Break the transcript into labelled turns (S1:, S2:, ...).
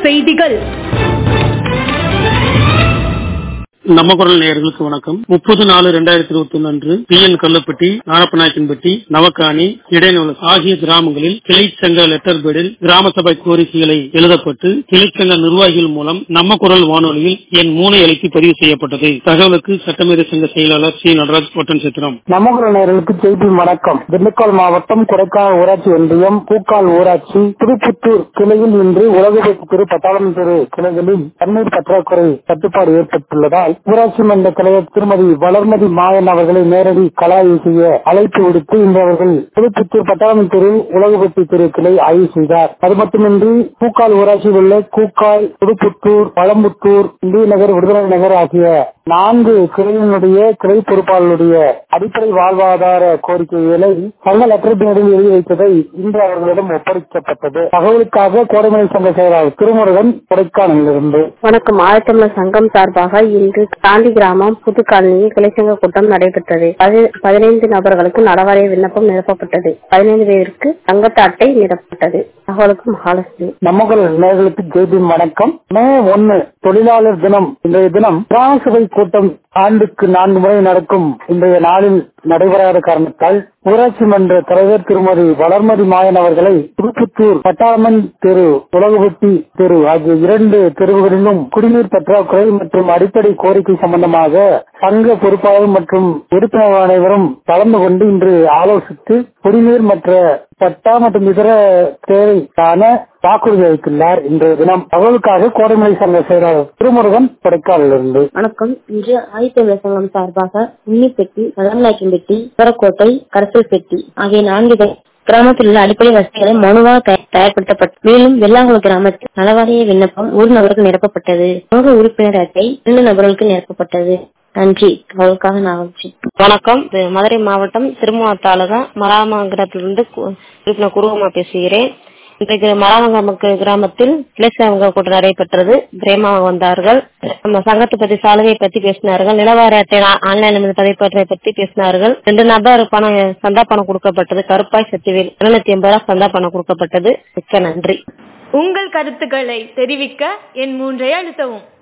S1: செய்திகள்
S2: நம்ம குரல் நேயர்களுக்கு வணக்கம் முப்பது நாலு ரெண்டாயிரத்தி இருபத்தி ஒன்று அன்று பி என் கல்லப்பட்டி நாரப்பநாயக்கன்பட்டி நவக்காணி இடைநூல் ஆகிய கிராமங்களில் கிளைச்சங்க லெட்டர் பேடில் கிராம சபை கோரிக்கைகளை எழுதப்பட்டு கிளைச்சங்க நிர்வாகிகள் மூலம் நம்ம குரல் வானொலியில் என் மூனை அழைத்து பதிவு செய்யப்பட்டது தகவலுக்கு சட்டமேதை சங்க செயலாளர் சி நடராஜ் ஒட்டன் சித்திரம்
S3: நமகுர நேயர்களுக்கு செய்தி வணக்கம் திண்டுக்கல் மாவட்டம் கொடைக்கானல் ஊராட்சி ஒன்றியம் பூக்கால் ஊராட்சி திருப்புத்தூர் கிளையில் இன்று உலகப்பட்டு திரு பட்டாளம் திரு கிளைகளில் தண்ணீர் பற்றாக்குறை தட்டுப்பாடு ஏற்பட்டுள்ளதால் ஊராட்சி மன்ற தலைவர் திருமதி வளர்மதி மாயன் அவர்களை நேரடி கலாய்வு செய்ய அழைப்பு விடுத்து இன்று அவர்கள் திருப்புத்தூர் பட்டாளம் திரு உலகப்பட்டி திரு கிளை ஆய்வு செய்தார் அது மட்டுமின்றி பூக்கால் ஊராட்சியில் உள்ள கூக்கால் புதுப்புத்தூர் பழம்புத்தூர் இந்திய நகர் விடுதலை நகர் ஆகிய நான்கு கிளையினுடைய கிளை பொறுப்பாளருடைய அடிப்படை வாழ்வாதார கோரிக்கைகளை சங்க லெட்டர் பேரில் எழுதி வைத்ததை இன்று அவர்களிடம் ஒப்படைக்கப்பட்டது தகவலுக்காக கோடைமலை சங்க செயலாளர் திருமுருகன் கொடைக்கானலிலிருந்து
S4: வணக்கம் ஆயத்தமிழர் சங்கம் சார்பாக இன்று தாண்டி கிராமம் புதுக்காலனியில் கிளைச்சங்க கூட்டம் நடைபெற்றது பதி- பதினைந்து நபர்களுக்கு நலவாரிய விண்ணப்பம் நிரப்பப்பட்டது பதினைந்து பேருக்கு தங்கத்த அட்டை நிரப்பப்பட்டது தகவலுக்கு மகாலட்சுமி
S3: நம்மகள் நேர்களுக்கு ஜெய்பி வணக்கம் மே ஒன்னு தொழிலாளர் தினம் இன்றைய தினம் கிராம சபை கூட்டம் ஆண்டுக்கு நான்கு முறை நடக்கும் இன்றைய நாளில் நடைபெறாத காரணத்தால் ஊராட்சி மன்ற தலைவர் திருமதி வளர்மதி மாயன் அவர்களை திருப்புத்தூர் பட்டாளமன் தெரு உலகபட்டி தெரு ஆகிய இரண்டு தெருவுகளிலும் குடிநீர் பற்றாக்குறை மற்றும் அடிப்படை கோரிக்கை சம்பந்தமாக சங்க பொறுப்பாளர் மற்றும் உறுப்பினர் அனைவரும் கலந்து கொண்டு இன்று ஆலோசித்து குடிநீர் மற்ற பட்டா மற்றும் இதர தேவைக்கான வாக்குறுதி அளித்துள்ளார் இன்றைய தினம் தகவலுக்காக கோடைமலை சங்க செயலாளர் திருமுருகன் கொடைக்கானலிருந்து
S4: வணக்கம் இன்று ஆதித்தமிழர் சங்கம் சார்பாக உன்னிப்பெட்டி மலர்நாய்க்கம்பெட்டி சிவரக்கோட்டை கரசல் பெட்டி ஆகிய நான்கு பே- கிராமத்தில் உள்ள அடிப்படை வசதிகளை மனுவாக தயா- தயார்படுத்தப்பட்டது மேலும் வெள்ளாங்குளம் கிராமத்தில் நலவாரிய விண்ணப்பம் ஒரு நபருக்கு நிரப்பப்பட்டது சமூக உறுப்பினர் அட்டை இரண்டு நபர்களுக்கு நிரப்பப்பட்டது நன்றி தகவலுக்காக நாகச்சி வணக்கம் இது மதுரை மாவட்டம் திருமாவ தாலுகா மராமங்கலத்திலிருந்து கு- உறுப்பினர் குருவமா பேசுகிறேன் இன்றைக்கு மராமங்க கிராமத்தில் இளைச்சவங்க கூட்டம் நடைபெற்றது பிரேமா வந்தார்கள் நம்ம சங்கத்தை பத்தி சாலுவை பத்தி பேசினார்கள் நிலவாரி அட்டை ஆன்லைன் பதிப்பதை பத்தி பேசினார்கள் ரெண்டு நபர் பணம் சந்தா பணம் கொடுக்கப்பட்டது கருப்பாய் சத்திவேல் இருநூத்தி எண்பது ரூபாய் சந்தா பணம் கொடுக்கப்பட்டது மிக்க நன்றி
S1: உங்கள் கருத்துக்களை தெரிவிக்க என் மூன்றை அழுத்தவும்